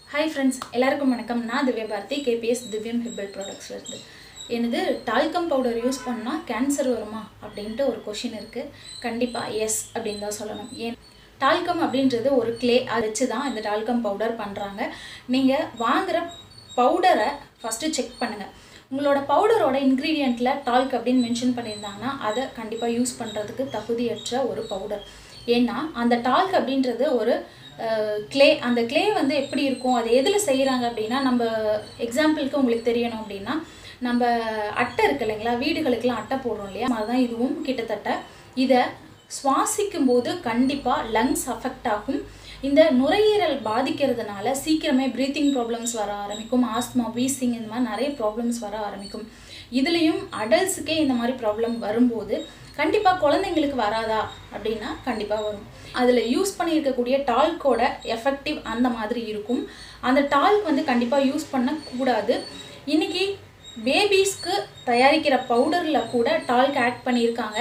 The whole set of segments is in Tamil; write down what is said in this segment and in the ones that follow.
ஹாய் ஃப்ரெண்ட்ஸ் எல்லாருக்கும் வணக்கம் நான் திவ்யா பாரதி கேபிஎஸ் திவ்யம் ஹெர்பல் ப்ராடக்ட்ஸ்லேருந்து எனது டால்கம் பவுடர் யூஸ் பண்ணால் கேன்சர் வருமா அப்படின்ட்டு ஒரு கொஷின் இருக்குது கண்டிப்பாக எஸ் அப்படின்னு தான் சொல்லணும் ஏன் டால்கம் அப்படின்றது ஒரு க்ளே அதை வச்சு தான் இந்த டால்கம் பவுடர் பண்ணுறாங்க நீங்கள் வாங்குகிற பவுடரை ஃபஸ்ட்டு செக் பண்ணுங்கள் உங்களோட பவுடரோட இன்க்ரீடியண்ட்டில் டால்க் அப்படின்னு மென்ஷன் பண்ணியிருந்தாங்கன்னா அதை கண்டிப்பாக யூஸ் பண்ணுறதுக்கு தகுதியற்ற ஒரு பவுடர் ஏன்னா அந்த டால்க் அப்படின்றது ஒரு க்ளே அந்த க்ளே வந்து எப்படி இருக்கும் அது எதில் செய்கிறாங்க அப்படின்னா நம்ம எக்ஸாம்பிளுக்கு உங்களுக்கு தெரியணும் அப்படின்னா நம்ம அட்டை இருக்கு இல்லைங்களா வீடுகளுக்கெல்லாம் அட்டை போடுறோம் இல்லையா அதுதான் இதுவும் கிட்டத்தட்ட இதை சுவாசிக்கும் போது கண்டிப்பாக லங்ஸ் அஃபெக்ட் ஆகும் இந்த நுரையீரல் பாதிக்கிறதுனால சீக்கிரமே ப்ரீத்திங் ப்ராப்ளம்ஸ் வர ஆரம்பிக்கும் ஆஸ்மா வீசிங் இந்த மாதிரி நிறைய ப்ராப்ளம்ஸ் வர ஆரம்பிக்கும் இதுலேயும் அடல்ட்ஸுக்கே இந்த மாதிரி ப்ராப்ளம் வரும்போது கண்டிப்பாக குழந்தைங்களுக்கு வராதா அப்படின்னா கண்டிப்பாக வரும் அதில் யூஸ் பண்ணியிருக்கக்கூடிய டால்கோட எஃபெக்டிவ் அந்த மாதிரி இருக்கும் அந்த டால்க் வந்து கண்டிப்பாக யூஸ் பண்ணக்கூடாது இன்றைக்கி பேபிஸ்க்கு தயாரிக்கிற பவுடரில் கூட டால்க் ஆட் பண்ணியிருக்காங்க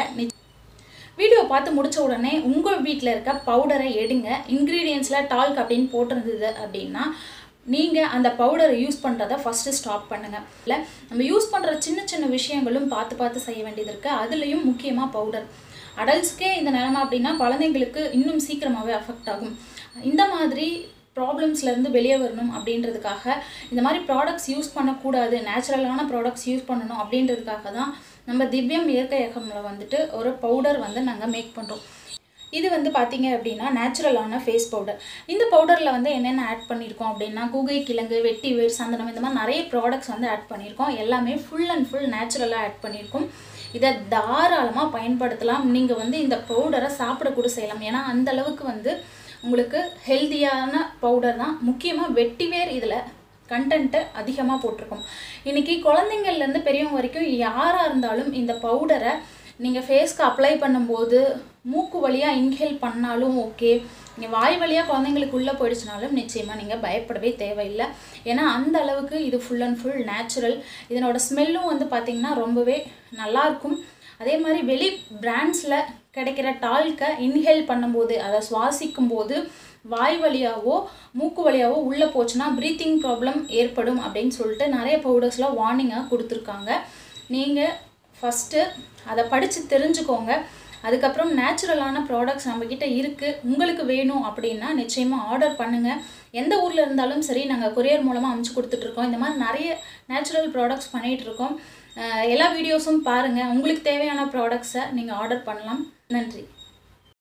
வீடியோ பார்த்து முடிச்ச உடனே உங்கள் வீட்டில் இருக்க பவுடரை எடுங்க இன்க்ரீடியன்ஸில் டால்க் அப்படின்னு போட்டிருந்தது அப்படின்னா நீங்கள் அந்த பவுடரை யூஸ் பண்ணுறத ஃபஸ்ட்டு ஸ்டாப் பண்ணுங்கள் இல்லை நம்ம யூஸ் பண்ணுற சின்ன சின்ன விஷயங்களும் பார்த்து பார்த்து செய்ய வேண்டியது இருக்குது அதுலேயும் முக்கியமாக பவுடர் அடல்ட்ஸ்க்கே இந்த நிலமை அப்படின்னா குழந்தைங்களுக்கு இன்னும் சீக்கிரமாகவே அஃபெக்ட் ஆகும் இந்த மாதிரி ப்ராப்ளம்ஸ்லேருந்து வெளியே வரணும் அப்படின்றதுக்காக இந்த மாதிரி ப்ராடக்ட்ஸ் யூஸ் பண்ணக்கூடாது நேச்சுரலான ப்ராடக்ட்ஸ் யூஸ் பண்ணணும் அப்படின்றதுக்காக தான் நம்ம திவ்யம் இயற்கை இயக்கமில் வந்துட்டு ஒரு பவுடர் வந்து நாங்கள் மேக் பண்ணுறோம் இது வந்து பார்த்தீங்க அப்படின்னா நேச்சுரலான ஃபேஸ் பவுடர் இந்த பவுடரில் வந்து என்னென்ன ஆட் பண்ணியிருக்கோம் அப்படின்னா கூகை கிழங்கு வெட்டி வேர் சந்தனம் இந்த மாதிரி நிறைய ப்ராடக்ட்ஸ் வந்து ஆட் பண்ணியிருக்கோம் எல்லாமே ஃபுல் அண்ட் ஃபுல் நேச்சுரலாக ஆட் பண்ணியிருக்கோம் இதை தாராளமாக பயன்படுத்தலாம் நீங்கள் வந்து இந்த பவுடரை சாப்பிடக்கூட செய்யலாம் ஏன்னா அந்த அளவுக்கு வந்து உங்களுக்கு ஹெல்த்தியான பவுடர் தான் முக்கியமாக வெட்டிவேர் இதில் கண்டென்ட்டு அதிகமாக போட்டிருக்கோம் இன்றைக்கி குழந்தைங்கள்லேருந்து பெரியவங்க வரைக்கும் யாராக இருந்தாலும் இந்த பவுடரை நீங்கள் ஃபேஸ்க்கு அப்ளை பண்ணும்போது மூக்கு வழியாக இன்ஹேல் பண்ணாலும் ஓகே நீங்கள் வாய் வழியாக குழந்தைங்களுக்கு உள்ளே போயிடுச்சுனாலும் நிச்சயமாக நீங்கள் பயப்படவே தேவையில்லை ஏன்னா அந்த அளவுக்கு இது ஃபுல் அண்ட் ஃபுல் நேச்சுரல் இதனோட ஸ்மெல்லும் வந்து பார்த்திங்கன்னா ரொம்பவே நல்லாயிருக்கும் அதே மாதிரி வெளி பிராண்ட்ஸில் கிடைக்கிற டால்க்கை இன்ஹேல் பண்ணும்போது அதை சுவாசிக்கும் போது வாய் வழியாவோ மூக்கு வழியாவோ உள்ளே போச்சுன்னா ப்ரீத்திங் ப்ராப்ளம் ஏற்படும் அப்படின்னு சொல்லிட்டு நிறைய பவுடர்ஸ்லாம் வார்னிங்காக கொடுத்துருக்காங்க நீங்கள் ஃபஸ்ட்டு அதை படித்து தெரிஞ்சுக்கோங்க அதுக்கப்புறம் நேச்சுரலான ப்ராடக்ட்ஸ் நம்மக்கிட்ட இருக்குது உங்களுக்கு வேணும் அப்படின்னா நிச்சயமாக ஆர்டர் பண்ணுங்கள் எந்த ஊரில் இருந்தாலும் சரி நாங்கள் கொரியர் மூலமாக அமுச்சு கொடுத்துட்ருக்கோம் இந்த மாதிரி நிறைய நேச்சுரல் ப்ராடக்ட்ஸ் பண்ணிகிட்ருக்கோம் எல்லா வீடியோஸும் பாருங்கள் உங்களுக்கு தேவையான ப்ராடக்ட்ஸை நீங்கள் ஆர்டர் பண்ணலாம் நன்றி